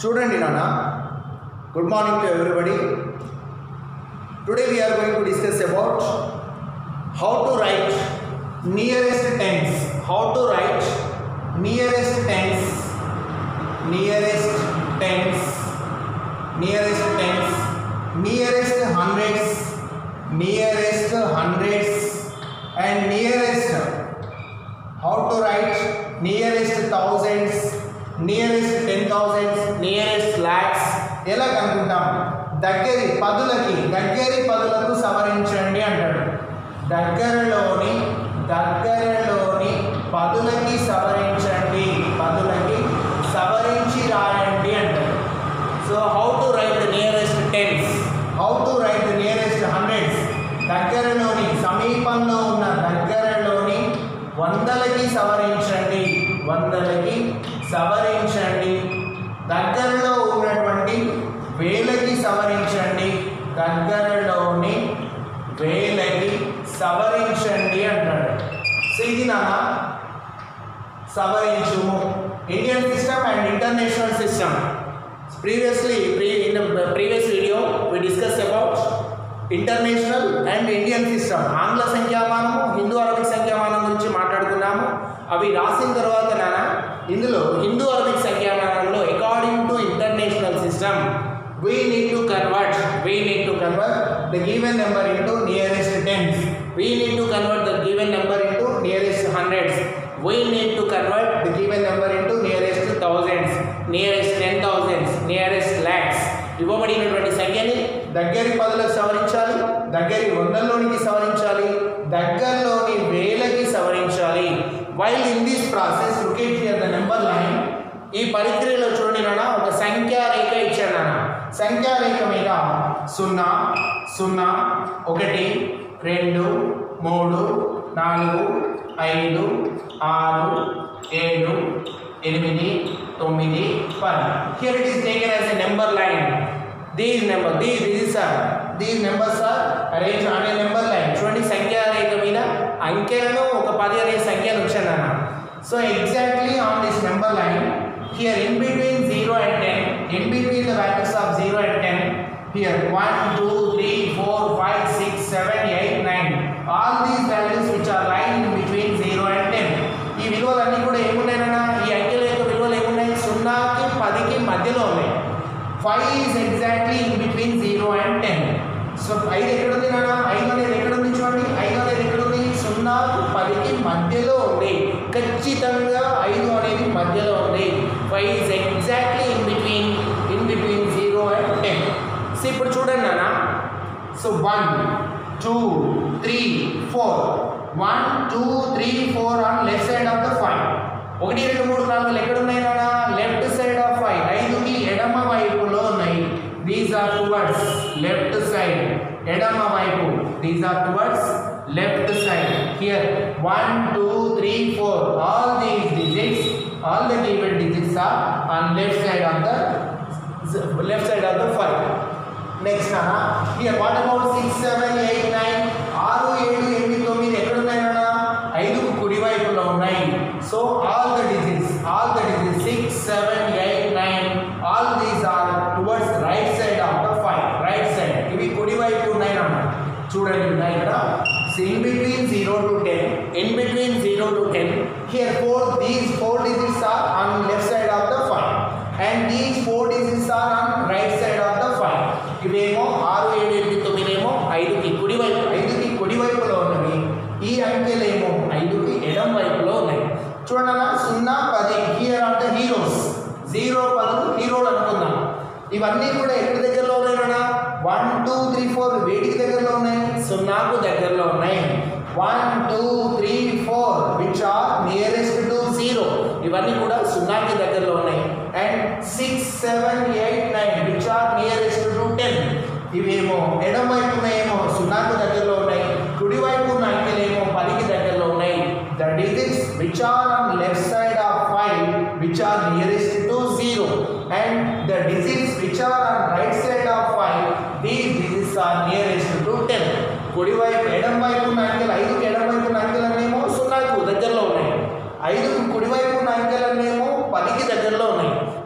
చూడండి నాన్న good morning to everybody today we are going to discuss about how to write nearest tens how to write nearest tens nearest tens nearest tens nearest hundreds nearest hundreds and nearest how to write nearest thousands nearest ten thousands nearest lakhs ఎలా కనుక్కుంటాం దగ్గరి పదులకి దగ్గరి పదులకు సవరించండి అంటాడు దగ్గరలోని దగ్గరలోని పదులకి సవరించండి పదులకి సవరించి రాయండి అంటాడు so how to write the nearest tens how to write the nearest hundreds దగ్గరలోని సమీపంలో ఉన్న దగ్గరలోని వందలకి సవరించండి వందలకి సవరించండి దగ్గరలో ఉన్నటువంటి వేలకి సవరించండి దగ్గరలోని వేలకి సవరించండి అంటాడు సో ఇది నాన్న సవరించుము Indian system and international system previously pre in previous video we discuss about international and Indian system ఆంగ్ల సంఖ్యామానము హిందూ అరబిక్ సంఖ్యామానం గురించి మాట్లాడుకున్నాము అవి రాసిన తర్వాత నాన్న ఇందులో హిందూ అరబిక్ సంఖ్యామానంలో according to international system we need to convert we need to convert the given number into nearest tens we need to convert the given number into nearest hundreds we need to convert the given number into nearest thousands nearest ten thousands nearest lakhs ఇవ్వబడినటువంటి సంఖ్యని దగ్గరి పదులకు సవరించాలి దగ్గరి వందల్లోనికి సవరించాలి దగ్గరలోని వేలకి సవరించాలి while in this process look at here the number line ఈ పరిక్రియలో చూడండి నాన్న ఒక సంఖ్యా రేఖ ఇచ్చాడు నాన్న సంఖ్యా రేఖ మీద సున్నా సున్నా ఒకటి రెండు మూడు నాలుగు ఐదు ఆరు ఏడు ఎనిమిది తొమ్మిది పది here it is taken as a number line these number these this are these numbers are arrange on a number line చూడండి సంఖ్యా రేఖ మీద అంకెలను ఒక పది అనే సంఖ్యను ఉంచాను అన్న so exactly on this number line here in between 0 and 10 in between the values of 0 and 10 here 1 2 3 4 5 6 7 8 9 all these values which are lying in between 0 and 10 ఈ విలువలన్నీ కూడా ఏమున్నాయన్నా ఈ అంకెల యొక్క విలువలు ఏమున్నాయి సున్నాకి పదికి మధ్యలో ఉన్నాయి five is exactly in between zero and ten so ఐదు ఎక్కడ ఉంది నాన్న ఐదు అనేది ఎక్కడ ఉంది చూడండి ఐదు అనేది ఎక్కడ ఉంది సున్నాకు పదికి మధ్యలో ఉంది ఖచ్చితంగా ఐదు అనేది మధ్యలో ఉంది five is exactly in between in between zero and ten so ఇప్పుడు చూడండి నాన్న so one two three four one two three four on left side of the five ఒకటి రెండు మూడు నాలుగు ఎక్కడ ఉన్నాయి నాన్న లెఫ్ట్ సైడ్ ఆఫ్ ఫైవ్ ఐదుకి ఎడమ వైపులో ఉన్నాయి these are towards left side ఎడమ వైపు these are towards left side here one two three four all these digits all the given digits are on left side of the left side of the five next అన్న here what about six seven eight nine ఆరు ఏడు ఎనిమిది తొమ్మిది ఎక్కడ ఉన్నాయి అన్న ఐదుకు కుడి వైపులో ఉన్నాయి so all the digits all the digits six seven eight nine all these are towards right side of the five right side ఇవి కుడి వైపు ఉన్నాయి అన్న చూడండి ఉన్నాయి ఇక్కడ so in between zero to ten in between zero to ten here four these four digits are on left side of the five and these four digits are on right side of the five ఇవేమో ఆరు ఏడు ఎనిమిది తొమ్మిది ఏమో ఐదుకి కుడివైపు ఐదుకి కుడివైపులో ఉన్నవి ఈ అంకెలేమో ఐదుకి ఎడం వైపులో ఉన్నాయి చూడండి సున్నా పది here are the heroes zero పదులు హీరోలు అనుకుందాం ఇవన్నీ కూడా ఎక్కడి దగ్గరలో ఉన్నాయన్నా వన్ టూ త్రీ ఫోర్ వేటికి దగ్గరలో ఉన్నాయి సున్నాకు దగ్గరలో ఉన్నాయి one two three four which are nearest to zero ఇవన్నీ కూడా సున్నాకి దగ్గరలో ఉన్నాయి and six seven eight nine which are nearest to ten ఇవేమో ఎడం వైపు ఉన్నాయేమో సున్నాకు దగ్గరలో ఉన్నాయి కుడి వైపు ఉన్న అంకెలేమో పదికి దగ్గరలో ఉన్నాయి the digits which are on left side of five which are nearest to zero and the digits which are on right side of five these digits are nearest to ten కుడివైపు ఎడం వైపు ఉన్న అంకెలు ఐదుకి ఎడం వైపు ఉన్న అంకెలనేమో సున్నాకు దగ్గరలో ఉన్నాయి ఐదుకు కుడివైపు ఉన్న అంకెలనేమో పదికి దగ్గరలో ఉన్నాయి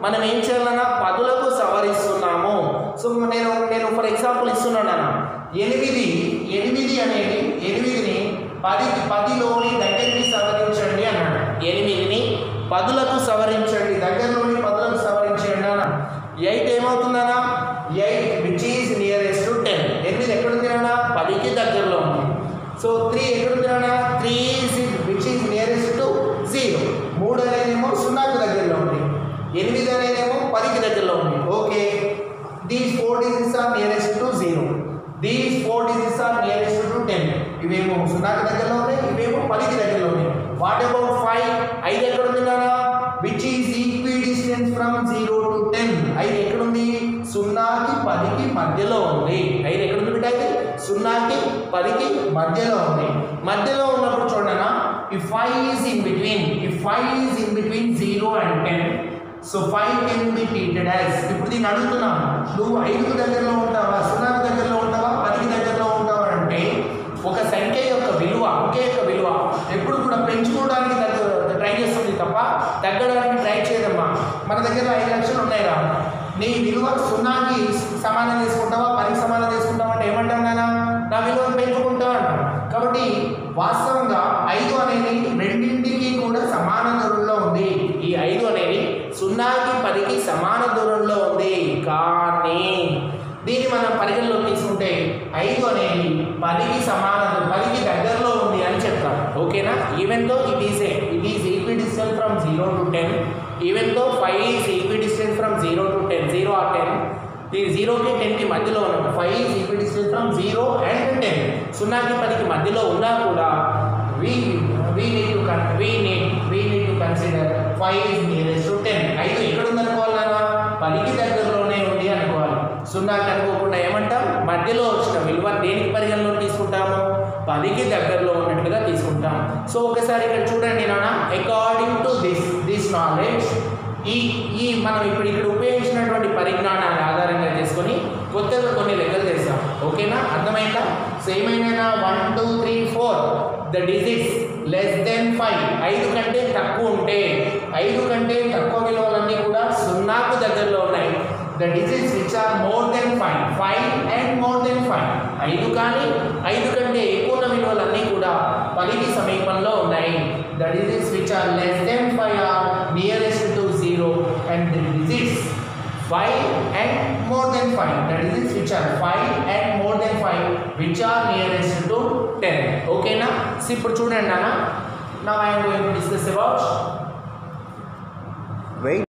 మనం ఏం చేయాలన్నా పదులకు సవరిస్తున్నాము సో నేను నేను ఫర్ ఎగ్జాంపుల్ ఇస్తున్నాను అన్న ఎనిమిది ఎనిమిది అనేది ఎనిమిదిని పదికి పదిలోని దగ్గరికి సవరించండి అన్నాడు ఎనిమిదిని పదులకు సవరించండి దగ్గరలోని పదులకు సవరించండి అన్న ఎయిట్ ఏమవుతుందన్నా eight which is nearest to ten ఎనిమిది ఎక్కడుంది అన్న పదికి దగ్గరలో ఉంది సో త్రీ ఎక్కడుంది అన్న three is which is nearest to zero మూడు అనేదేమో సున్నాకు దగ్గరలో ఉంది ఎనిమిది అనేదేమో పదికి దగ్గరలో ఉంది okay these four digits are nearest to zero these four digits are nearest to ten ఇవేమో సున్నాకి దగ్గరలో ఉన్నాయి ఇవేమో పదికి దగ్గరలో ఉన్నాయి వాట్ అబౌట్ ఫైవ్ ఐదు ఎక్కడ ఉంది నాన్న which is equidistance from zero to ten ఐదు ఎక్కడుంది సున్నాకి పదికి మధ్యలో ఉంది ఐదు ఎక్కడుంది బిడ్డ ఇది సున్నాకి పదికి మధ్యలో ఉంది మధ్యలో ఉన్నప్పుడు చూడనా ఈ ఫైవ్ ఈజ్ ఇన్ బిట్వీన్ ఈ five is in between zero and ten so five can be treated as ఇప్పుడు దీన్ని అడుగుతున్నాను నువ్వు ఐదుకు దగ్గరలో ఉంటావా సున్నాకు దగ్గరలో ఉంటావా పదికి దగ్గరలో ఉంటావా అంటే ఒక సంఖ్య యొక్క విలువ ఒకే యొక్క విలువ ఎప్పుడు కూడా పెంచుకోవడానికి దగ్గర ట్రై చేస్తుంది తప్ప తగ్గడానికి ట్రై చేయదమ్మా మన దగ్గర ఐదు లక్షలు ఉన్నాయి రా నీ విలువ సున్నాకి సమానం తీసుకుంటావా పదికి సమానం తీసుకుంటావా అంటే ఏమంటాం నాన్న నా విలువను పెంచుకుంటా అంటాం కాబట్టి వాస్తవంగా ఐదు అనేది రెండింటికి కూడా సమాన దూరంలో ఉంది ఈ ఐదు అనేది సున్నాకి పదికి సమాన దూరంలో ఉంది కానీ దీన్ని మనం పరిగణలోకి తీసుకుంటే ఐదు అనేది పదికి సమాన దూ- పదికి దగ్గరలో ఉంది అని చెప్తాం ఓకేనా even though it is a it is equidistance from zero to ten even though five is equidistance from zero to ten zero or ten ఈ జీరోకి టెన్కి మధ్యలో ఉన్నప్పుడు five is equidistance from zero and ten సున్నాకి పదికి మధ్యలో ఉన్నా కూడా వీ వీ నీడ్ టు కన్ we need we need to consider five is nearest to ten ఐదు ఎక్కడ ఉంది అనుకోవాలన్నా పదికి దగ్గరలోనే ఉంది అనుకోవాలి సున్నాకి అనుకోకుండా ఏమంటాం మధ్యలో వచ్చిన విలువ దేనికి పరిగణలో తీసుకుంటాము పదికి దగ్గరలో ఉన్నట్లుగా తీసుకుంటాం సో ఒకసారి ఇక్కడ చూడండి నాన్న according to this this knowledge ఈ ఈ మనం ఇప్పుడు ఇక్కడ ఉపయోగించినటువంటి పరిజ్ఞానాన్ని ఆధారంగా చేసుకొని కొత్తగా కొన్ని లెక్కలు చేస్తాం ఓకేనా అర్థమైందా సో ఏమైనా one two three four the digits less than five ఐదు కంటే తక్కువ ఉంటే ఐదు కంటే తక్కువ విలువలన్నీ కూడా సున్నాకు దగ్గరలో ఉన్నాయి the digits which are more than five five and more than five ఐదు కానీ ఐదు కంటే ఎక్కువ ఉన్న విలువలన్నీ కూడా పదికి సమీపంలో ఉన్నాయి the digits which are less than five are nearest to zero and the digits five and more than five the digits which are five and more than five which are nearest to ten ఓకేనా so ఇప్పుడు చూడండి అన్న నా I'm going to discuss about wait